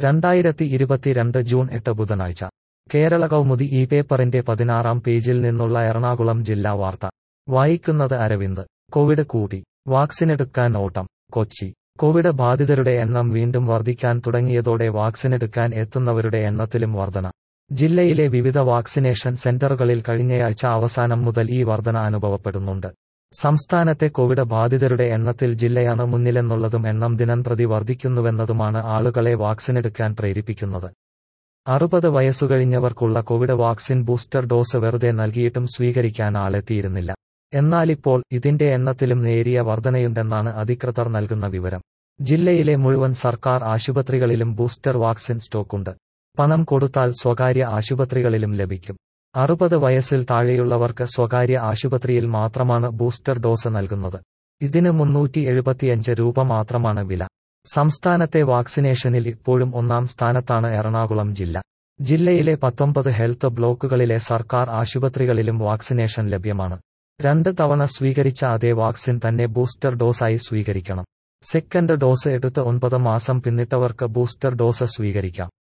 രണ്ടായിരത്തി ഇരുപത്തിരണ്ട് ജൂൺ എട്ട് ബുധനാഴ്ച കേരള കൗമുദി ഈ പേപ്പറിന്റെ പതിനാറാം പേജിൽ നിന്നുള്ള എറണാകുളം ജില്ലാ വാർത്ത വായിക്കുന്നത് അരവിന്ദ് കോവിഡ് കൂടി വാക്സിനെടുക്കാൻ ഓട്ടം കൊച്ചി കോവിഡ് ബാധിതരുടെ എണ്ണം വീണ്ടും വർദ്ധിക്കാൻ തുടങ്ങിയതോടെ വാക്സിനെടുക്കാൻ എത്തുന്നവരുടെ എണ്ണത്തിലും വർധന ജില്ലയിലെ വിവിധ വാക്സിനേഷൻ സെന്ററുകളിൽ കഴിഞ്ഞയാഴ്ച അവസാനം മുതൽ ഈ വർധന അനുഭവപ്പെടുന്നുണ്ട് സംസ്ഥാനത്തെ കോവിഡ് ബാധിതരുടെ എണ്ണത്തിൽ ജില്ലയാണ് മുന്നിലെന്നുള്ളതും എണ്ണം ദിനംപ്രതി വർദ്ധിക്കുന്നുവെന്നതുമാണ് ആളുകളെ വാക്സിനെടുക്കാൻ പ്രേരിപ്പിക്കുന്നത് അറുപത് വയസ്സുകഴിഞ്ഞവർക്കുള്ള കോവിഡ് വാക്സിൻ ബൂസ്റ്റർ ഡോസ് വെറുതെ നൽകിയിട്ടും സ്വീകരിക്കാൻ ആളെത്തിയിരുന്നില്ല എന്നാലിപ്പോൾ ഇതിന്റെ എണ്ണത്തിലും നേരിയ വർധനയുണ്ടെന്നാണ് അധികൃതർ നൽകുന്ന വിവരം ജില്ലയിലെ മുഴുവൻ സർക്കാർ ആശുപത്രികളിലും ബൂസ്റ്റർ വാക്സിൻ സ്റ്റോക്കുണ്ട് പണം കൊടുത്താൽ സ്വകാര്യ ആശുപത്രികളിലും ലഭിക്കും അറുപത് വയസ്സിൽ താഴെയുള്ളവർക്ക് സ്വകാര്യ ആശുപത്രിയിൽ മാത്രമാണ് ബൂസ്റ്റർ ഡോസ് നൽകുന്നത് ഇതിന് മുന്നൂറ്റി എഴുപത്തിയഞ്ച് രൂപ മാത്രമാണ് വില സംസ്ഥാനത്തെ വാക്സിനേഷനിൽ ഇപ്പോഴും ഒന്നാം സ്ഥാനത്താണ് എറണാകുളം ജില്ല ജില്ലയിലെ പത്തൊമ്പത് ഹെൽത്ത് ബ്ലോക്കുകളിലെ സർക്കാർ ആശുപത്രികളിലും വാക്സിനേഷൻ ലഭ്യമാണ് രണ്ട് തവണ സ്വീകരിച്ച അതേ വാക്സിൻ തന്നെ ബൂസ്റ്റർ ഡോസായി സ്വീകരിക്കണം സെക്കൻഡ് ഡോസ് എടുത്ത് ഒൻപത് മാസം പിന്നിട്ടവർക്ക് ബൂസ്റ്റർ ഡോസ് സ്വീകരിക്കാം